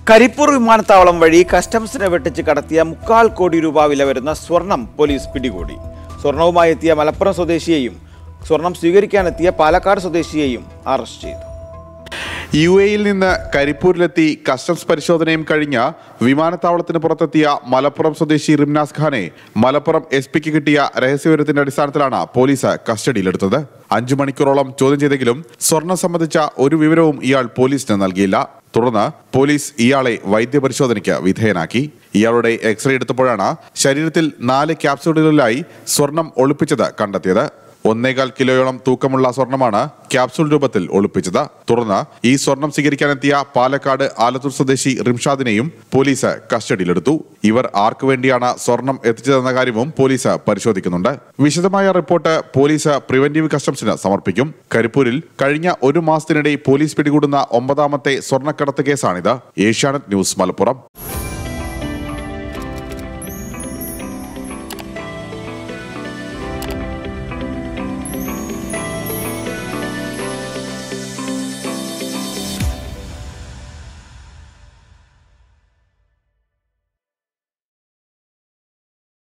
കരിപ്പൂർ വിമാനത്താവളം വഴി കസ്റ്റംസിനെ വെട്ടിച്ച് കടത്തിയ മുക്കാൽ കോടി രൂപ വില വരുന്ന സ്വർണം പോലീസ് പിടികൂടി സ്വർണവുമായി എത്തിയ മലപ്പുറം സ്വദേശിയെയും സ്വർണം സ്വീകരിക്കാനെത്തിയ പാലക്കാട് സ്വദേശിയെയും അറസ്റ്റ് ചെയ്തു യു എയിൽ നിന്ന് കരിപ്പൂരിലെത്തി കസ്റ്റംസ് പരിശോധനയും കഴിഞ്ഞ വിമാനത്താവളത്തിന് പുറത്തെത്തിയ മലപ്പുറം സ്വദേശി റിംനാസ് ഖാനെ മലപ്പുറം എസ് പിക്ക് കിട്ടിയ രഹസ്യവിവരത്തിന്റെ അടിസ്ഥാനത്തിലാണ് പോലീസ് കസ്റ്റഡിയിലെടുത്തത് അഞ്ചു മണിക്കൂറോളം ചോദ്യം ചെയ്തെങ്കിലും സ്വർണം സംബന്ധിച്ച ഒരു വിവരവും ഇയാൾ പോലീസിന് നൽകിയില്ല തുടർന്ന് പോലീസ് ഇയാളെ വൈദ്യപരിശോധനയ്ക്ക് വിധേയനാക്കി ഇയാളുടെ എക്സ്റേ എടുത്തപ്പോഴാണ് ശരീരത്തിൽ നാല് ക്യാപ്സൂളുകളിലായി സ്വർണം ഒളിപ്പിച്ചത് കണ്ടെത്തിയത് ഒന്നേകാൽ കിലോയോളം തൂക്കമുള്ള സ്വർണമാണ് ക്യാപ്സൂൾ രൂപത്തിൽ ഒളിപ്പിച്ചത് തുടർന്ന് ഈ സ്വർണം സ്വീകരിക്കാനെത്തിയ പാലക്കാട് ആലത്തൂർ സ്വദേശി റിംഷാദിനെയും പോലീസ് കസ്റ്റഡിയിലെടുത്തു ഇവർ ആർക്കു വേണ്ടിയാണ് സ്വർണം എത്തിച്ചതെന്ന കാര്യവും പോലീസ് പരിശോധിക്കുന്നുണ്ട് വിശദമായ റിപ്പോർട്ട് പോലീസ് പ്രിവന്റീവ് കസ്റ്റംസിന് സമർപ്പിക്കും കരിപ്പൂരിൽ കഴിഞ്ഞ ഒരു മാസത്തിനിടെ പോലീസ് പിടികൂടുന്ന ഒമ്പതാമത്തെ സ്വർണ്ണക്കടത്ത് കേസാണിത് ഏഷ്യാനെറ്റ് ന്യൂസ് മലപ്പുറം